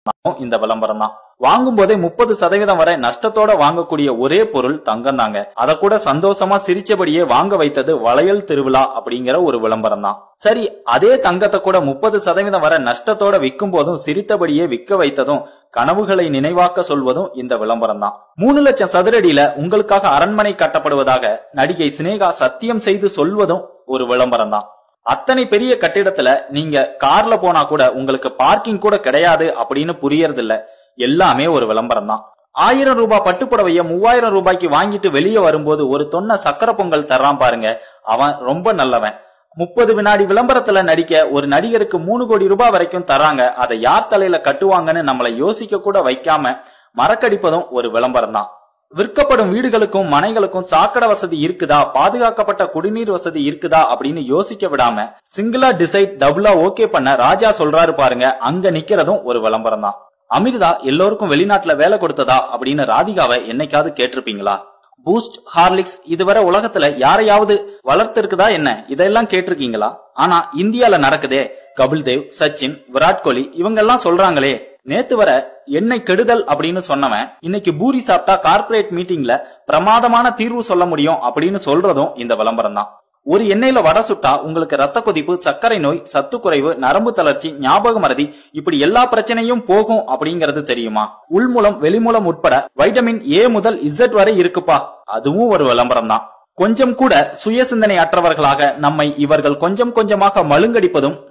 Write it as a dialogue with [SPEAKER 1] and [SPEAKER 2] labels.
[SPEAKER 1] காரணம் இந்த விளம்பரம் தான் வாங்கும் போதே முப்பது சதவீதம் வரை நஷ்டத்தோட வாங்கக்கூடிய ஒரே பொருள் தங்கம் தாங்க அத கூட சந்தோஷமா சிரிச்சபடியே வாங்க வைத்தது வளையல் திருவிழா அப்படிங்கிற ஒரு விளம்பரம் தான் சரி அதே தங்கத்தை கூட முப்பது சதவீதம் வரை நஷ்டத்தோட விற்கும் போதும் சிரித்தபடியே விற்க வைத்ததும் கனவுகளை நினைவாக்க சொல்வதும் இந்த விளம்பரம் தான் மூணு லட்சம் சதுரடியில உங்களுக்காக அரண்மனை கட்டப்படுவதாக நடிகை சினேகா சத்தியம் செய்து சொல்வதும் ஒரு விளம்பரம் தான் அத்தனை பெரிய கட்டிடத்துல நீங்க கார்ல போனா கூட உங்களுக்கு பார்க்கிங் கூட கிடையாது அப்படின்னு புரியறது இல்ல எல்லாமே ஒரு விளம்பரம் தான் ஆயிரம் ரூபாய் பட்டுப்புடவைய மூவாயிரம் ரூபாய்க்கு வாங்கிட்டு வெளியே வரும்போது ஒரு தொன்ன சக்கரை பொங்கல் தர்றான் பாருங்க அவன் ரொம்ப நல்லவன் முப்பது வினாடி விளம்பரத்துல நடிக்க ஒரு நடிகருக்கு மூணு கோடி ரூபாய் வரைக்கும் தராங்க அதை யார் தலையில கட்டுவாங்கன்னு நம்மளை யோசிக்க கூட வைக்காம மறக்கடிப்பதும் ஒரு விளம்பரம் தான் விற்கப்படும் வீடுகளுக்கும் மனைகளுக்கும் சாக்கடை வசதி இருக்குதா பாதுகாக்கப்பட்ட குடிநீர் வசதி இருக்குதா அப்படின்னு யோசிக்க விடாம சிங்கிளா டிசைட் டபுளா ஓகே பண்ண ராஜா சொல்றாரு பாருங்க அங்க நிக்கிறதும் ஒரு விளம்பரம் தான் அமிர்தா எல்லோருக்கும் வெளிநாட்டுல வேலை கொடுத்ததா அப்படின்னு ராதிகாவை என்னைக்காவது கேட்டிருப்பீங்களா பூஸ்ட் ஹார்லிக்ஸ் இதுவரை உலகத்துல யாரையாவது வளர்த்திருக்குதா என்ன இதெல்லாம் கேட்டிருக்கீங்களா ஆனா இந்தியால நடக்குதே கபில் தேவ் சச்சின் விராட் கோலி இவங்க எல்லாம் சொல்றாங்களே நேத்து வர எண்ணெய் கெடுதல் அப்படின்னு சொன்னவன் இன்னைக்கு பூரி சாப்பிட்டா கார்ப்பரேட் மீட்டிங்ல பிரமாதமான தீர்வு சொல்ல முடியும் அப்படின்னு சொல்றதும் இந்த விளம்பரம் தான் ஒரு எண்ணெயில வடை சுட்டா உங்களுக்கு ரத்த கொதிப்பு சர்க்கரை நோய் சத்து குறைவு நரம்பு தளர்ச்சி ஞாபக மறதி இப்படி எல்லா பிரச்சனையும் போகும் அப்படிங்கறது தெரியுமா உள்மூலம் வெளிமூலம் உட்பட வைட்டமின் ஏ முதல் இசட் வரை இருக்குப்பா அதுவும் ஒரு விளம்பரம் தான் கொஞ்சம் கூட சுய சிந்தனை அற்றவர்களாக நம்மை இவர்கள் கொஞ்சம் கொஞ்சமாக மழுங்கடிப்பதும்